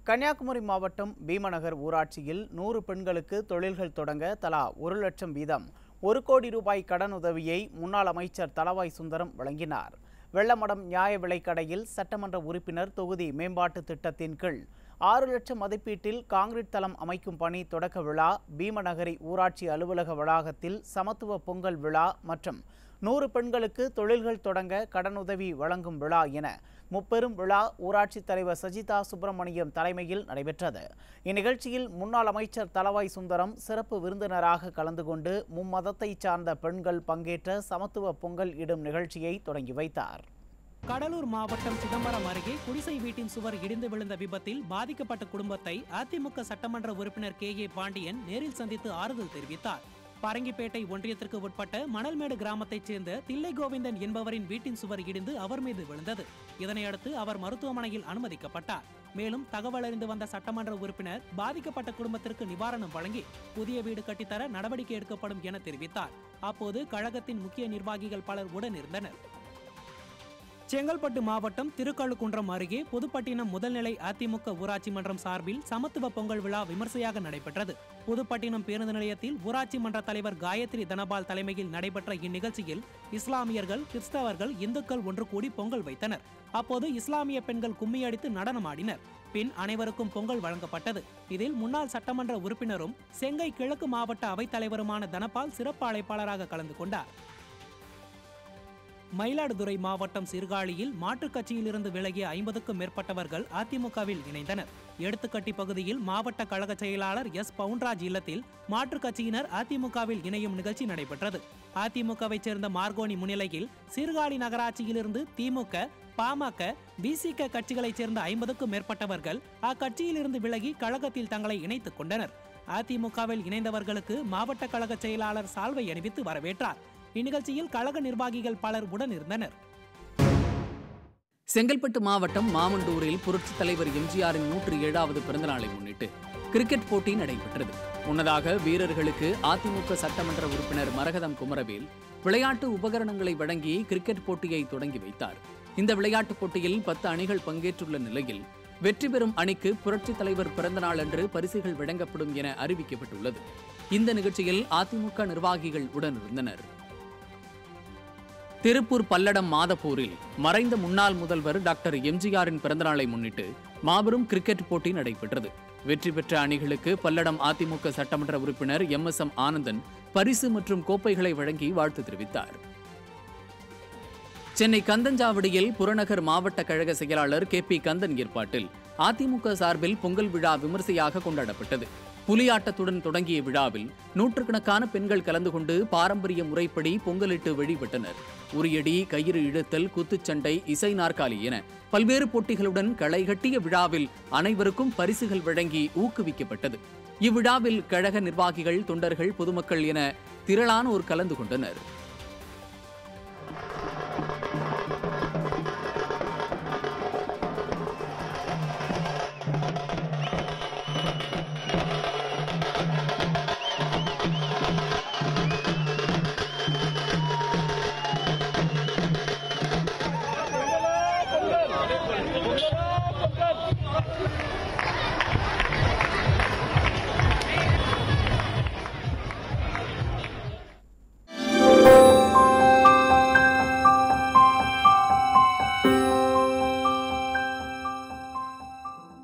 கன்னியாகுமரி மாவட்டம் பீமநகர் ஊராட்சியில் நூறு பெண்களுக்கு தொழில்கள் தொடங்க தலா ஒரு லட்சம் வீதம் ஒரு கோடி ரூபாய் கடனுதவியை முன்னாள் அமைச்சர் தளவாய் சுந்தரம் வழங்கினார் வெள்ளமடம் நியாய விலைக்கடையில் சட்டமன்ற உறுப்பினர் தொகுதி மேம்பாட்டு திட்டத்தின் கீழ் ஆறு லட்சம் மதிப்பீட்டில் காங்கிரீட் தளம் அமைக்கும் பணி தொடக்க விழா பீமநகரி ஊராட்சி அலுவலக வளாகத்தில் சமத்துவ பொங்கல் விழா மற்றும் நூறு பெண்களுக்கு தொழில்கள் தொடங்க கடனுதவி வழங்கும் விழா என முப்பெரும் விழா ஊராட்சித் தலைவர் சஜிதா சுப்பிரமணியம் தலைமையில் நடைபெற்றது இந்நிகழ்ச்சியில் முன்னாள் அமைச்சர் தளவாய் சுந்தரம் சிறப்பு விருந்தினராக கலந்து கொண்டு மும்மதத்தைச் சார்ந்த பெண்கள் பங்கேற்ற சமத்துவ பொங்கல் இடும் நிகழ்ச்சியை தொடங்கி வைத்தார் கடலூர் மாவட்டம் சிதம்பரம் அருகே குடிசை வீட்டின் சுவர் இடிந்து விழுந்த விபத்தில் பாதிக்கப்பட்ட குடும்பத்தை அதிமுக சட்டமன்ற உறுப்பினர் கே ஏ பாண்டியன் நேரில் சந்தித்து ஆறுதல் தெரிவித்தார் பரங்கிப்பேட்டை ஒன்றியத்திற்கு உட்பட்ட மணல்மேடு கிராமத்தைச் சேர்ந்த தில்லை கோவிந்தன் என்பவரின் வீட்டின் சுவர் இடிந்து அவர் மீது விழுந்தது இதனையடுத்து அவர் மருத்துவமனையில் அனுமதிக்கப்பட்டார் மேலும் தகவல் அறிந்து வந்த சட்டமன்ற உறுப்பினர் பாதிக்கப்பட்ட குடும்பத்திற்கு நிவாரணம் வழங்கி புதிய வீடு கட்டித்தர நடவடிக்கை எடுக்கப்படும் என தெரிவித்தார் அப்போது கழகத்தின் முக்கிய நிர்வாகிகள் பலர் உடனிருந்தனர் செங்கல்பட்டு மாவட்டம் திருக்கழுக்குன்றம் அருகே புதுப்பட்டினம் முதல்நிலை அதிமுக ஊராட்சி மன்றம் சார்பில் சமத்துவ பொங்கல் விழா விமர்சையாக நடைபெற்றது புதுப்பட்டினம் பேருந்து நிலையத்தில் ஊராட்சி மன்ற தலைவர் காயத்ரி தனபால் தலைமையில் நடைபெற்ற இந்நிகழ்ச்சியில் இஸ்லாமியர்கள் கிறிஸ்தவர்கள் இந்துக்கள் ஒன்று கூடி பொங்கல் வைத்தனர் அப்போது இஸ்லாமிய பெண்கள் கும்மியடித்து நடனமாடினர் பின் அனைவருக்கும் பொங்கல் வழங்கப்பட்டது இதில் முன்னாள் சட்டமன்ற உறுப்பினரும் செங்கை கிழக்கு மாவட்ட அவைத்தலைவருமான தனபால் சிறப்பு அழைப்பாளராக கலந்து கொண்டார் மயிலாடுதுறை மாவட்டம் சீர்காழியில் மாற்றுக் கட்சியிலிருந்து விலகிய ஐம்பதுக்கும் மேற்பட்டவர்கள் அதிமுகவில் இணைந்தனர் எடுத்துக்கட்டி பகுதியில் மாவட்ட கழக செயலாளர் எஸ் பவுன்ராஜ் இல்லத்தில் மாற்றுக் கட்சியினர் அதிமுகவில் இணையும் நிகழ்ச்சி நடைபெற்றது அதிமுகவைச் சேர்ந்த மார்கோனி முன்னிலையில் சீர்காழி நகராட்சியிலிருந்து திமுக பாமக பிசிக கட்சிகளைச் சேர்ந்த ஐம்பதுக்கும் மேற்பட்டவர்கள் அக்கட்சியிலிருந்து விலகி கழகத்தில் தங்களை இணைத்துக் கொண்டனர் அதிமுகவில் இணைந்தவர்களுக்கு மாவட்ட கழக செயலாளர் சால்வை அணிவித்து வரவேற்றார் இந்நிகழ்ச்சியில் கழக நிர்வாகிகள் பலர் உடன் இருந்தனர் செங்கல்பட்டு மாவட்டம் மாமண்டூரில் புரட்சித் தலைவர் எம்ஜிஆரின் நூற்றி ஏழாவது பிறந்தநாளை முன்னிட்டு கிரிக்கெட் போட்டி நடைபெற்றது முன்னதாக வீரர்களுக்கு அதிமுக சட்டமன்ற உறுப்பினர் மரகதம் குமரவேல் விளையாட்டு உபகரணங்களை வழங்கி கிரிக்கெட் போட்டியை தொடங்கி வைத்தார் இந்த விளையாட்டுப் போட்டியில் பத்து அணிகள் பங்கேற்றுள்ள நிலையில் வெற்றி பெறும் அணிக்கு புரட்சித் தலைவர் பிறந்தநாள் அன்று பரிசுகள் வழங்கப்படும் என அறிவிக்கப்பட்டுள்ளது இந்த நிகழ்ச்சியில் அதிமுக நிர்வாகிகள் உடனிருந்தனர் திருப்பூர் பல்லடம் மாதப்பூரில் மறைந்த முன்னாள் முதல்வர் டாக்டர் எம்ஜிஆரின் பிறந்தநாளை முன்னிட்டு மாபெரும் கிரிக்கெட் போட்டி நடைபெற்றது வெற்றி பெற்ற அணிகளுக்கு பல்லடம் அதிமுக சட்டமன்ற உறுப்பினர் எம் எஸ் எம் ஆனந்தன் பரிசு மற்றும் கோப்பைகளை வழங்கி வாழ்த்து தெரிவித்தார் சென்னை கந்தஞ்சாவடியில் புறநகர் மாவட்ட கழக செயலாளர் கே பி கந்தன் ஏற்பாட்டில் அதிமுக சார்பில் பொங்கல் விழா விமர்சையாக கொண்டாடப்பட்டது புலியாட்டத்துடன் தொடங்கிய விழாவில் நூற்றுக்கணக்கான பெண்கள் கலந்து கொண்டு பாரம்பரிய முறைப்படி பொங்கலிட்டு வழிபட்டனர் உரியடி கயிறு இழுத்தல் குத்துச்சண்டை இசை நாற்காலி என பல்வேறு போட்டிகளுடன் களைகட்டிய விழாவில் அனைவருக்கும் பரிசுகள் வழங்கி ஊக்குவிக்கப்பட்டது இவ்விழாவில் கழக நிர்வாகிகள் தொண்டர்கள் பொதுமக்கள் என திரளானோர் கலந்து கொண்டனர்